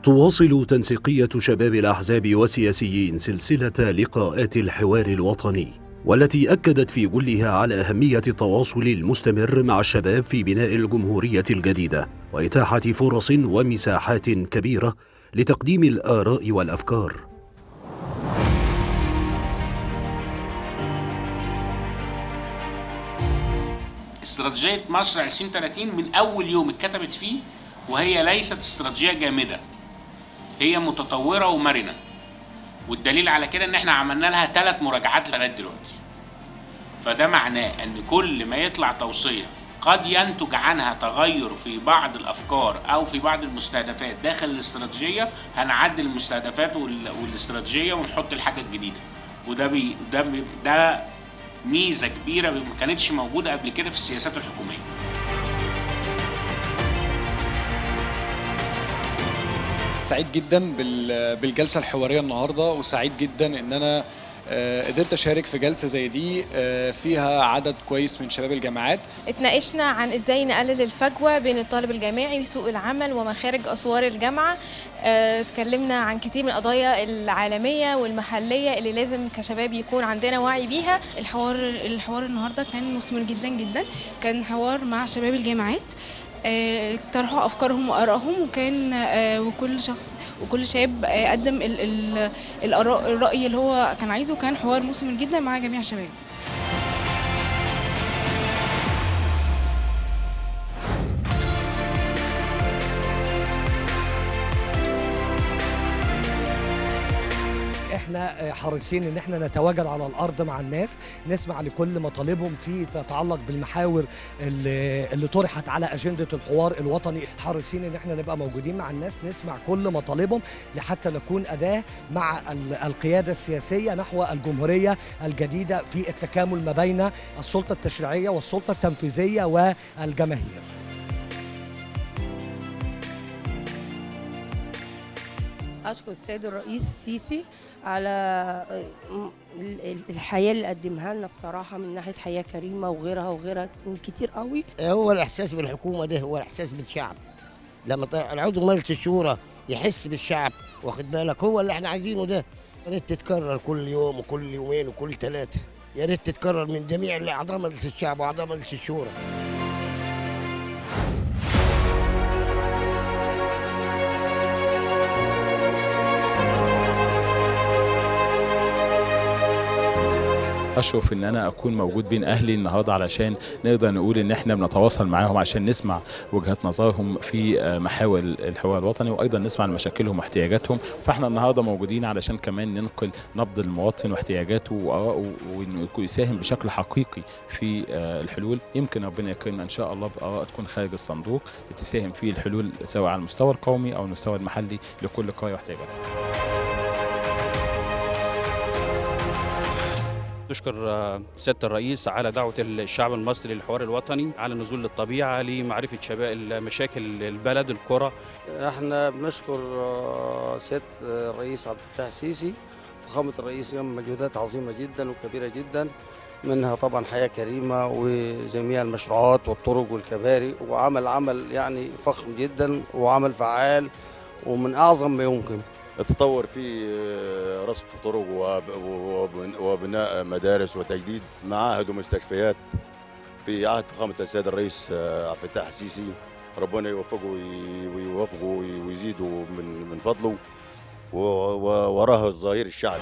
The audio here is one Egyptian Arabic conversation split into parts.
تواصل تنسيقية شباب الأحزاب والسياسيين سلسلة لقاءات الحوار الوطني والتي أكدت في كلها على أهمية التواصل المستمر مع الشباب في بناء الجمهورية الجديدة وإتاحة فرص ومساحات كبيرة لتقديم الآراء والأفكار استراتيجية مصر 2030 من أول يوم اتكتبت فيه وهي ليست استراتيجية جامدة هي متطورة ومرنة والدليل على كده ان احنا عملنا لها ثلاث مراجعات لغاية دلوقتي فده معناه ان كل ما يطلع توصية قد ينتج عنها تغير في بعض الافكار او في بعض المستهدفات داخل الاستراتيجيه هنعدل المستهدفات وال- والاستراتيجيه ونحط الحاجه الجديده وده بي ده بي ده ميزه كبيره ما كانتش موجوده قبل كده في السياسات الحكوميه سعيد جدا بال- بالجلسه الحواريه النهارده وسعيد جدا ان انا آه، قدرت اشارك في جلسه زي دي آه، فيها عدد كويس من شباب الجامعات اتناقشنا عن ازاي نقلل الفجوة بين الطالب الجامعي وسوق العمل ومخارج اسوار الجامعة اه، اتكلمنا عن كتير من القضايا العالمية والمحلية اللي لازم كشباب يكون عندنا وعي بيها الحوار الحوار النهارده كان مثمر جدا جدا كان حوار مع شباب الجامعات آه، طرحوا افكارهم وارائهم وكان آه، وكل شخص وكل شاب آه، قدم ال- ال- الآراء- الراي اللي هو كان عايزه كان حوار مثمر جدا مع جميع الشباب احنا حريصين ان احنا نتواجد على الارض مع الناس نسمع لكل مطالبهم فيه يتعلق بالمحاور اللي, اللي طرحت على اجنده الحوار الوطني حريصين ان احنا نبقى موجودين مع الناس نسمع كل مطالبهم لحتى نكون اداه مع ال- القياده السياسيه نحو الجمهوريه الجديده في التكامل ما بين السلطه التشريعيه والسلطه التنفيذيه والجماهير أشكر السيد الرئيس السيسي على ال- الحياة اللي قدمها لنا بصراحة من ناحية حياة كريمة وغيرها وغيرها كتير قوي هو الاحساس بالحكومه ده هو الاحساس بالشعب لما ط- العضو مجلس الشورى يحس بالشعب واخد بالك هو اللي احنا عايزينه ده يا ريت تتكرر كل يوم وكل يومين وكل ثلاثه يا ريت تتكرر من جميع اعضاء مجلس الشعب واعضاء مجلس الشورى اشرف ان انا اكون موجود بين اهلي النهارده علشان نقدر نقول ان احنا بنتواصل معاهم عشان نسمع وجهات نظرهم في آه، محاور الحوار الوطني وايضا نسمع عن مشاكلهم واحتياجاتهم فاحنا النهارده موجودين علشان كمان ننقل نبض المواطن واحتياجاته وارائه وانه يكون يساهم بشكل حقيقي في آه، الحلول يمكن ربنا يكرمنا ان شاء الله باراء تكون خارج الصندوق تساهم في الحلول سواء على المستوى القومي او المستوى المحلي لكل قريه واحتياجاتها نشكر آه، سيادة الرئيس على دعوة الشعب المصري للحوار الوطني على النزول للطبيعة لمعرفة شباب مشاكل البلد القرى احنا بنشكر آه، سيادة الرئيس عبد الفتاح السيسي فخامة الرئيس قام مجهودات عظيمة جدا وكبيرة جدا منها طبعا حياة كريمة وجميع المشروعات والطرق والكباري وعمل عمل يعني فخم جدا وعمل فعال ومن أعظم ما يمكن التطور في رصف طرق وب- وب- وبناء مدارس وتجديد معاهد ومستشفيات في عهد فخامة السيد الرئيس آه، عبد الفتاح السيسي ربنا يوفقه وي- ويوفقه وي- ويزيده من من فضله و- و- وراه الظهير الشعبي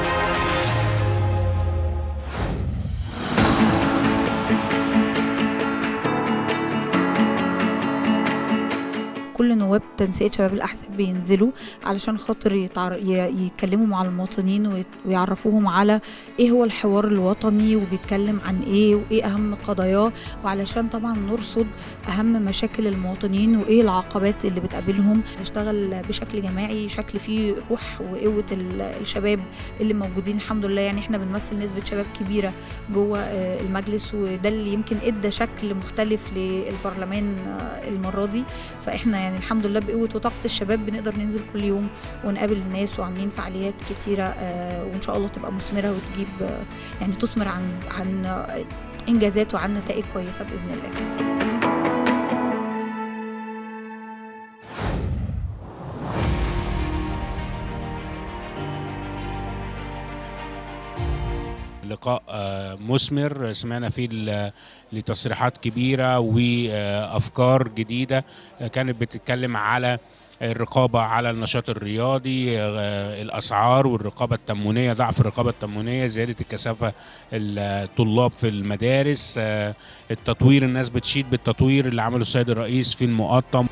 كل نواب تنسيق شباب الأحزاب بينزلوا علشان خاطر يتعر... ي- يتكلموا مع المواطنين ويت- ويعرفوهم على ايه هو الحوار الوطني وبيتكلم عن ايه وايه اهم قضاياه وعلشان طبعا نرصد اهم مشاكل المواطنين وايه العقبات اللي بتقابلهم نشتغل بشكل جماعي شكل فيه روح وقوة ال- الشباب اللي موجودين الحمد لله يعني احنا بنمثل نسبة شباب كبيرة جوه آه، المجلس وده اللي يمكن ادى شكل مختلف للبرلمان آه، المرة دي فاحنا يعني الحمد لله بقوه وطاقه الشباب بنقدر ننزل كل يوم ونقابل الناس وعاملين فعاليات كتيره آه، وان شاء الله تبقى مثمره وتجيب آه، يعني تثمر عن عن آه، انجازات وعن نتائج كويسه باذن الله لقاء آه، مثمر سمعنا فيه ل- لتصريحات كبيرة وأفكار جديدة آه، كانت بتتكلم على الرقابة على النشاط الرياضي آه، الأسعار والرقابة التموينية ضعف الرقابة التموينية زيادة الكثافة الطلاب في المدارس آه، التطوير الناس بتشيد بالتطوير اللي عمله السيد الرئيس في المقطم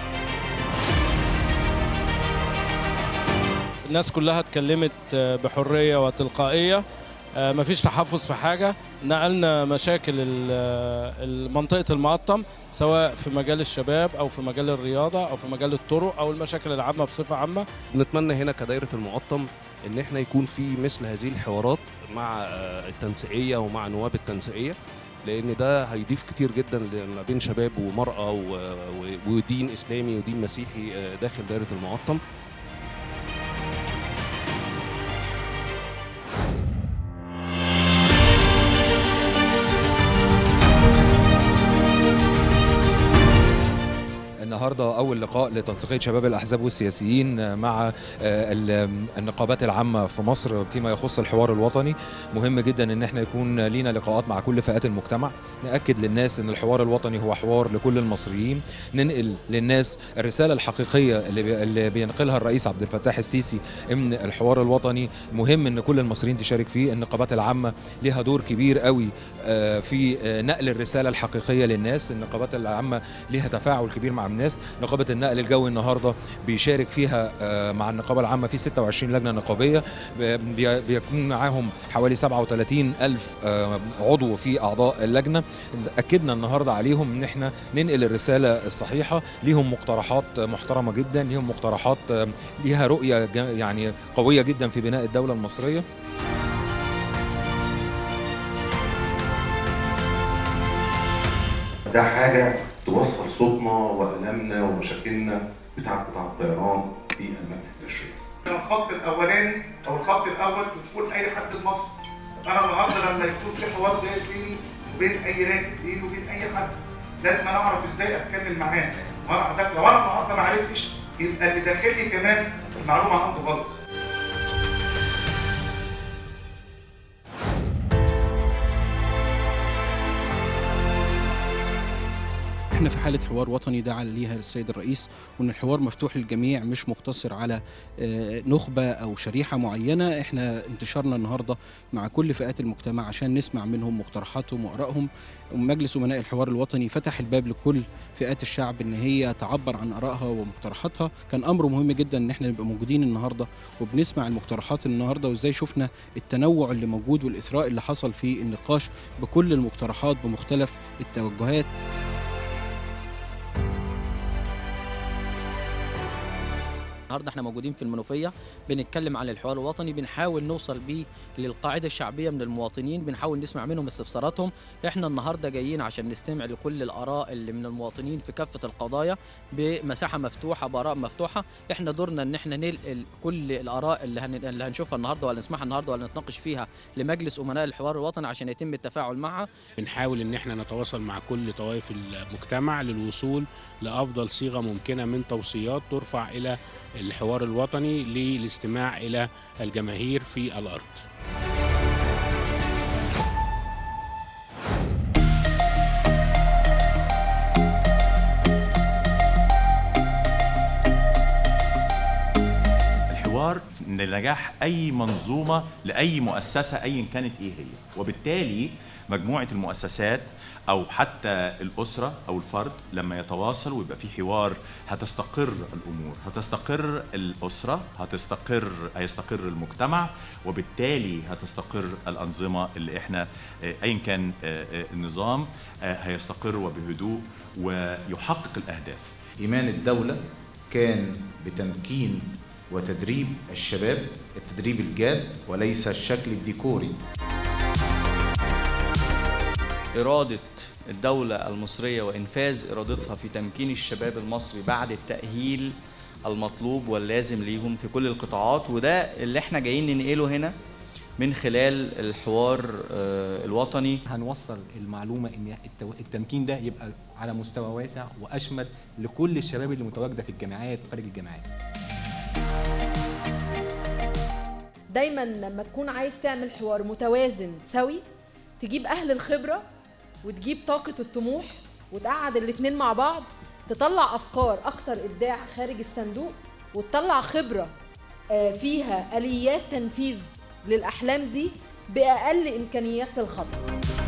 الناس كلها اتكلمت آه، بحرية وتلقائية آه، مفيش تحفظ في حاجة نقلنا مشاكل ال- آه، منطقة المقطم سواء في مجال الشباب أو في مجال الرياضة أو في مجال الطرق أو المشاكل العامة بصفة عامة نتمنى هنا كدايرة المقطم ان احنا يكون في مثل هذه الحوارات مع آه، التنسيقية ومع نواب التنسيقية لان ده هيضيف كتير جدا ما بين شباب ومرأة و- و- ودين اسلامي ودين مسيحي آه، داخل دايرة المقطم النهارده اول لقاء لتنسيقيه شباب الاحزاب والسياسيين مع آه، ال- النقابات العامه في مصر فيما يخص الحوار الوطني مهم جدا ان احنا يكون لينا لقاءات مع كل فئات المجتمع ناكد للناس ان الحوار الوطني هو حوار لكل المصريين ننقل للناس الرساله الحقيقيه اللي بي- اللي بينقلها الرئيس عبد الفتاح السيسي ان الحوار الوطني مهم ان كل المصريين تشارك فيه النقابات العامه ليها دور كبير قوي آه، في آه، نقل الرساله الحقيقيه للناس النقابات العامه ليها تفاعل كبير مع الناس نقابه النقل الجوي النهارده بيشارك فيها آه، مع النقابه العامه في 26 لجنه نقابيه بي- بيكون معاهم حوالي 37 الف آه، عضو في اعضاء اللجنه اكدنا النهارده عليهم ان احنا ننقل الرساله الصحيحه ليهم مقترحات محترمه جدا ليهم مقترحات آه، ليها رؤيه جا- يعني قويه جدا في بناء الدوله المصريه ده حاجة توصل صوتنا وألمنا ومشاكلنا بتاع قطاع الطيران في المجلس التشريعي. الخط الاولاني او الخط الاول في دخول اي حد لمصر انا النهارده لما يكون في حوار جاي بيني وبين اي راكب بيني وبين اي حد لازم انا اعرف ازاي اتكلم معاه وانا حضرتك لو انا النهارده ما عرفتش يبقى اللي داخل لي كمان المعلومه عنده غلط احنا في حالة حوار وطني دعا ليها السيد الرئيس وان الحوار مفتوح للجميع مش مقتصر على آه، نخبة او شريحة معينة احنا انتشارنا النهاردة مع كل فئات المجتمع عشان نسمع منهم مقترحاتهم وارائهم ومجلس امناء الحوار الوطني فتح الباب لكل فئات الشعب ان هي تعبر عن ارائها ومقترحاتها كان امر مهم جدا ان احنا نبقى موجودين النهارده وبنسمع المقترحات النهارده وازاي شفنا التنوع اللي موجود والاثراء اللي حصل في النقاش بكل المقترحات بمختلف التوجهات النهارده احنا موجودين في المنوفيه بنتكلم عن الحوار الوطني بنحاول نوصل بيه للقاعده الشعبيه من المواطنين بنحاول نسمع منهم استفساراتهم احنا النهارده جايين عشان نستمع لكل الاراء اللي من المواطنين في كافه القضايا بمساحه مفتوحه باراء مفتوحه احنا دورنا ان احنا ننقل كل الاراء اللي, هن... اللي هنشوفها النهارده ولا نسمعها النهارده ولا نتناقش فيها لمجلس امناء الحوار الوطني عشان يتم التفاعل معها بنحاول ان احنا نتواصل مع كل طوائف المجتمع للوصول لافضل صيغه ممكنه من توصيات ترفع الى الحوار الوطني للاستماع الى الجماهير في الارض الحوار لنجاح اي منظومه لاي مؤسسه ايا كانت ايه هي وبالتالي مجموعه المؤسسات او حتى الاسره او الفرد لما يتواصل ويبقى في حوار هتستقر الامور هتستقر الاسره هتستقر هيستقر المجتمع وبالتالي هتستقر الانظمه اللي احنا آه، ايا كان آه، آه، النظام آه، هيستقر وبهدوء ويحقق الاهداف إيمان الدولة كان بتمكين وتدريب الشباب التدريب الجاد وليس الشكل الديكوري إرادة الدولة المصرية وإنفاذ إرادتها في تمكين الشباب المصري بعد التأهيل المطلوب واللازم ليهم في كل القطاعات وده اللي احنا جايين ننقله هنا من خلال الحوار آه، الوطني هنوصل المعلومه ان التو- التمكين ده يبقى على مستوى واسع واشمل لكل الشباب اللي متواجده في الجامعات وخارج الجامعات دايما لما تكون عايز تعمل حوار متوازن سوي تجيب اهل الخبره وتجيب طاقه الطموح وتقعد الاتنين مع بعض تطلع افكار اكتر ابداع خارج الصندوق وتطلع خبره آه، فيها اليات تنفيذ للاحلام دي باقل امكانيات الخطر